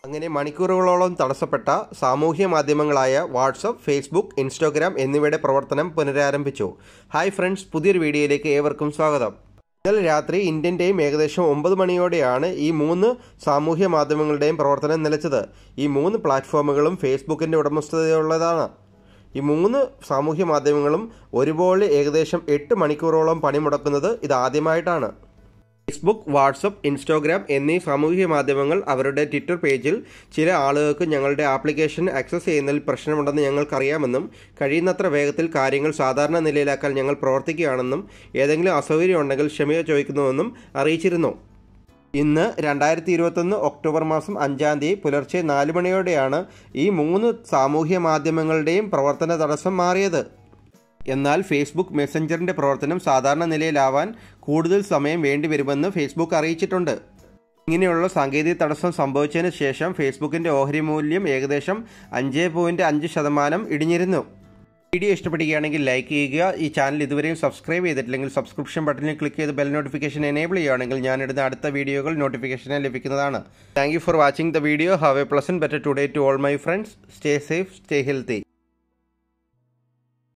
അങ്ങനെ മണിക്കൂറുകളോളം തടസ്സപ്പെട്ട സാമൂഹ്യ മാധ്യമങ്ങളായ വാട്സപ്പ് ഫേസ്ബുക്ക് ഇൻസ്റ്റാഗ്രാം എന്നിവയുടെ പ്രവർത്തനം പുനരാരംഭിച്ചു ഹായ് ഫ്രണ്ട്സ് പുതിയൊരു വീഡിയോയിലേക്ക് ഏവർക്കും സ്വാഗതം ഇന്നലെ രാത്രി ഇന്ത്യൻ ടൈം ഏകദേശം ഒമ്പത് മണിയോടെയാണ് ഈ മൂന്ന് സാമൂഹ്യ മാധ്യമങ്ങളുടെയും പ്രവർത്തനം നിലച്ചത് ഈ മൂന്ന് പ്ലാറ്റ്ഫോമുകളും ഫേസ്ബുക്കിൻ്റെ ഉടമസ്ഥതയുള്ളതാണ് ഈ മൂന്ന് സാമൂഹ്യ മാധ്യമങ്ങളും ഒരുപോലെ ഏകദേശം എട്ട് മണിക്കൂറോളം പണിമുടക്കുന്നത് ഇതാദ്യമായിട്ടാണ് ഫേസ്ബുക്ക് വാട്സപ്പ് ഇൻസ്റ്റാഗ്രാം എന്നീ സാമൂഹിക മാധ്യമങ്ങൾ അവരുടെ ട്വിറ്റർ പേജിൽ ചില ആളുകൾക്ക് ഞങ്ങളുടെ ആപ്ലിക്കേഷൻ ആക്സസ് ചെയ്യുന്നതിൽ പ്രശ്നമുണ്ടെന്ന് ഞങ്ങൾക്കറിയാമെന്നും കഴിയുന്നത്ര വേഗത്തിൽ കാര്യങ്ങൾ സാധാരണ നിലയിലാക്കാൻ ഞങ്ങൾ പ്രവർത്തിക്കുകയാണെന്നും ഏതെങ്കിലും അസൗകര്യം ഉണ്ടെങ്കിൽ ക്ഷമയോ ചോദിക്കുന്നുവെന്നും അറിയിച്ചിരുന്നു ഇന്ന് രണ്ടായിരത്തി ഇരുപത്തൊന്ന് ഒക്ടോബർ മാസം അഞ്ചാം തീയതി പുലർച്ചെ നാല് മണിയോടെയാണ് ഈ മൂന്ന് സാമൂഹ്യ മാധ്യമങ്ങളുടെയും പ്രവർത്തന തടസ്സം മാറിയത് എന്നാൽ ഫേസ്ബുക്ക് മെസ്സഞ്ചറിന്റെ പ്രവർത്തനം സാധാരണ നിലയിലാവാൻ കൂടുതൽ സമയം വേണ്ടിവരുമെന്ന് ഫേസ്ബുക്ക് അറിയിച്ചിട്ടുണ്ട് ഇങ്ങനെയുള്ള സാങ്കേതിക തടസ്സം സംഭവിച്ചതിന് ശേഷം ഫേസ്ബുക്കിന്റെ ഓഹരി മൂല്യം ഏകദേശം അഞ്ച് പോയിന്റ് അഞ്ച് ശതമാനം ഇടിഞ്ഞിരുന്നു വീഡിയോ ഇഷ്ടപ്പെടുകയാണെങ്കിൽ ലൈക്ക് ചെയ്യുക ഈ ചാനൽ ഇതുവരെയും സബ്സ്ക്രൈബ് ചെയ്തിട്ടില്ലെങ്കിൽ സബ്സ്ക്രിപ്ഷൻ ബട്ടണിൽ ക്ലിക്ക് ചെയ്ത് ബെൽ നോട്ടിഫിക്കേഷൻ എനേബിൾ ചെയ്യുകയാണെങ്കിൽ ഞാനിടുന്ന അടുത്ത വീഡിയോകൾ നോട്ടിഫിക്കേഷനായി ലഭിക്കുന്നതാണ് thank you for watching the video have a pleasant better today to all my friends stay safe stay healthy